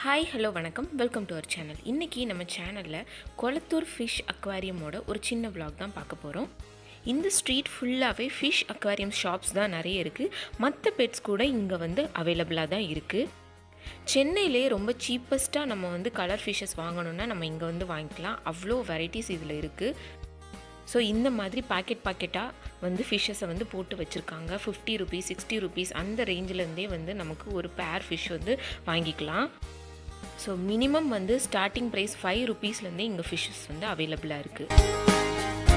hi hello வணக்கம் welcome to our channel இன்றைக்கி நம்ம சேனலில் கொளத்தூர் ஃபிஷ் அக்வாரியமோட ஒரு சின்ன vlog தான் பார்க்க போகிறோம் இந்த ஸ்ட்ரீட் ஃபுல்லாகவே ஃபிஷ் அக்வாரியம் ஷாப்ஸ் தான் நிறைய இருக்குது மற்ற பெட்ஸ் கூட இங்கே வந்து அவைலபிளாக தான் இருக்குது சென்னையிலே ரொம்ப சீப்பஸ்ட்டாக நம்ம வந்து கலர் ஃபிஷ்ஷஸ் வாங்கணுன்னா நம்ம இங்கே வந்து வாங்கிக்கலாம் அவ்வளோ வெரைட்டிஸ் இதில் இருக்குது ஸோ இந்த மாதிரி பாக்கெட் பாக்கெட்டாக வந்து ஃபிஷ்ஷஸை வந்து போட்டு வச்சுருக்காங்க ஃபிஃப்டி ருபீஸ் சிக்ஸ்டி ருபீஸ் அந்த ரேஞ்சிலேருந்தே வந்து நமக்கு ஒரு பேர் ஃபிஷ் வந்து வாங்கிக்கலாம் ஸோ மினிமம் வந்து ஸ்டார்டிங் ப்ரைஸ் ஃபைவ் ருபீஸ்லேருந்தே இங்கே ஃபிஷ்ஷஸ் வந்து அவைலபிளாக இருக்குது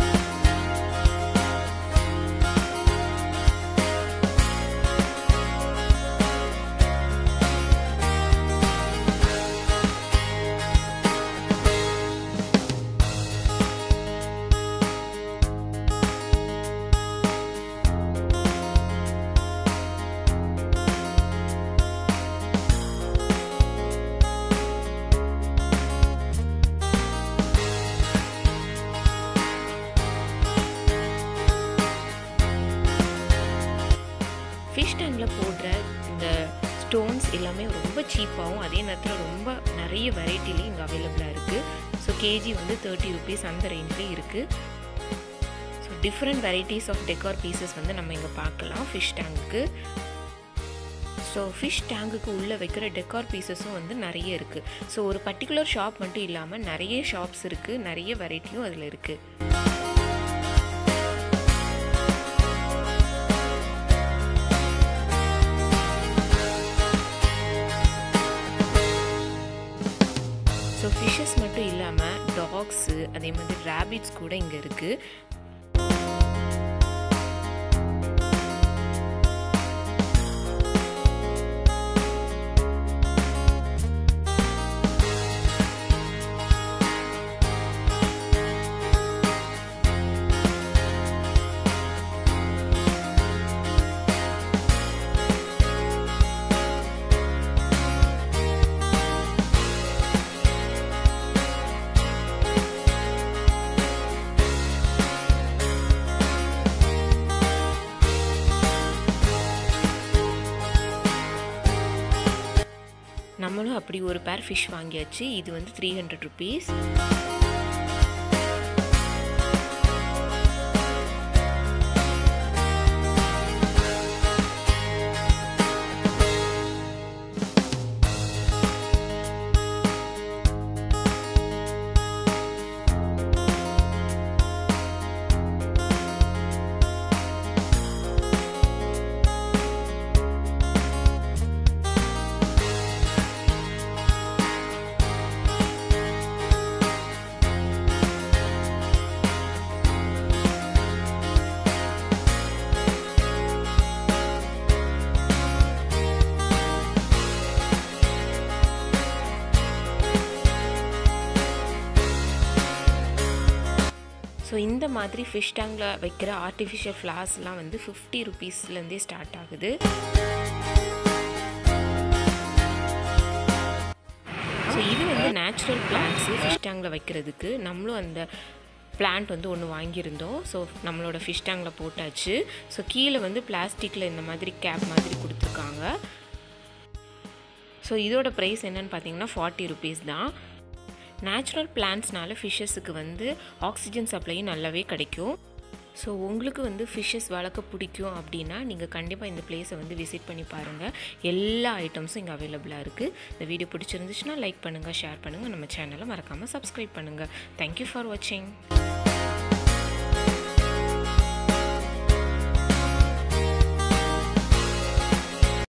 ஃபிஷ் டேங்கில் போடுற இந்த ஸ்டோன்ஸ் எல்லாமே ரொம்ப சீப்பாகவும் அதே நேரத்தில் ரொம்ப நிறைய வெரைட்டிலையும் இங்கே அவைலபிளாக இருக்குது ஸோ கேஜி வந்து தேர்ட்டி ருபீஸ் அந்த ரேஞ்சில் இருக்குது so different varieties of decor pieces வந்து நம்ம இங்கே பார்க்கலாம் ஃபிஷ் டேங்க்கு ஸோ ஃபிஷ் டேங்குக்கு உள்ளே வைக்கிற டெக்கார் பீசஸும் வந்து நிறைய இருக்குது ஸோ ஒரு பர்டிகுலர் ஷாப் மட்டும் இல்லாமல் நிறைய ஷாப்ஸ் இருக்குது நிறைய வெரைட்டியும் அதில் இருக்குது ஸோ ஃபிஷ்ஷஸ் மட்டும் இல்லாமல் டாக்ஸு அதே மாதிரி ரேபிட்ஸ் கூட இங்கே இருக்குது நம்மளும் அப்படி ஒரு பேர் ஃபிஷ் வாங்கியாச்சு இது வந்து த்ரீ ஹண்ட்ரட் ருபீஸ் ஸோ இந்த மாதிரி ஃபிஷ் டேங்கில் வைக்கிற ஆர்டிஃபிஷியல் ஃப்ளார்ஸ்லாம் வந்து ஃபிஃப்டி ருபீஸ்லேருந்தே ஸ்டார்ட் ஆகுது ஸோ இது வந்து நேச்சுரல் பிளான்ட்ஸு ஃபிஷ் டேங்கில் வைக்கிறதுக்கு நம்மளும் அந்த பிளான்ட் வந்து ஒன்று வாங்கியிருந்தோம் ஸோ நம்மளோட ஃபிஷ் டேங்கில் போட்டாச்சு ஸோ கீழே வந்து பிளாஸ்டிக்கில் இந்த மாதிரி கேப் மாதிரி கொடுத்துருக்காங்க ஸோ இதோட ப்ரைஸ் என்னன்னு பார்த்தீங்கன்னா ஃபார்ட்டி ருபீஸ் தான் நேச்சுரல் பிளான்ட்ஸ்னால ஃபிஷ்ஷஸுக்கு வந்து ஆக்சிஜன் சப்ளையும் நல்லாவே கிடைக்கும் ஸோ உங்களுக்கு வந்து ஃபிஷ்ஷஸ் வளர்க்க பிடிக்கும் அப்படின்னா நீங்கள் கண்டிப்பாக இந்த பிளேஸை வந்து விசிட் பண்ணி பாருங்கள் எல்லா ஐட்டம்ஸும் இங்கே அவைலபிளாக இருக்குது இந்த வீடியோ பிடிச்சிருந்துச்சுன்னா லைக் பண்ணுங்கள் ஷேர் பண்ணுங்கள் நம்ம சேனலை மறக்காமல் சப்ஸ்கிரைப் பண்ணுங்கள் தேங்க்யூ ஃபார் வாட்சிங்